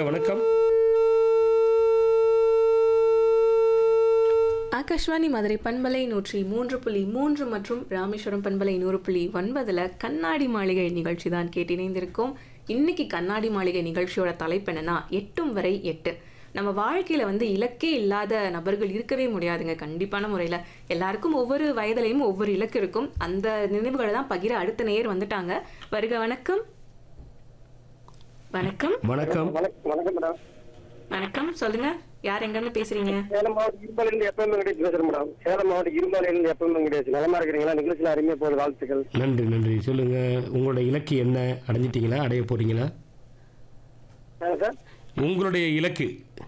வணக்கம் ஆகாஷ்வாணி மதுரை பண்பலை நூற்றி மூன்று புள்ளி மூன்று மற்றும் ராமேஸ்வரம் பண்பலை நூறு புள்ளி ஒன்பதுல கண்ணாடி மாளிகை நிகழ்ச்சி தான் கேட்டிணைந்திருக்கோம் இன்னைக்கு கண்ணாடி மாளிகை நிகழ்ச்சியோட தலைப்பு என்னன்னா எட்டும் வரை எட்டு நம்ம வாழ்க்கையில வந்து இலக்கே இல்லாத நபர்கள் இருக்கவே முடியாதுங்க கண்டிப்பான முறையில எல்லாருக்கும் ஒவ்வொரு வயதிலையும் ஒவ்வொரு இலக்கு இருக்கும் அந்த நினைவுகளை தான் பகிர அடுத்த நேர் வந்துட்டாங்க வருக வணக்கம் வணக்கம் வணக்கம் வணக்கம் வணக்கம் மேடம் வணக்கம் சொல்லுங்க யார் எங்கிருந்து பேசுறீங்க சேலம் மாவட்டம் இரும்பாலிருந்து எப்பவும் வெங்கடேஷ் பேசுறேன் மேடம் சேலம் மாவட்டம் இரும்பாலிருந்து எப்பவும் வெங்கடேஷ் நலமா இருக்கிறீங்களா நிகழ்ச்சியில் அருமையா போகுது வாழ்த்துக்கள் நன்றி நன்றி சொல்லுங்க உங்களோட இலக்கு என்ன அடைஞ்சிட்டீங்களா அடைய போறீங்களா ஏங்க சார் உங்களுடைய இலக்கு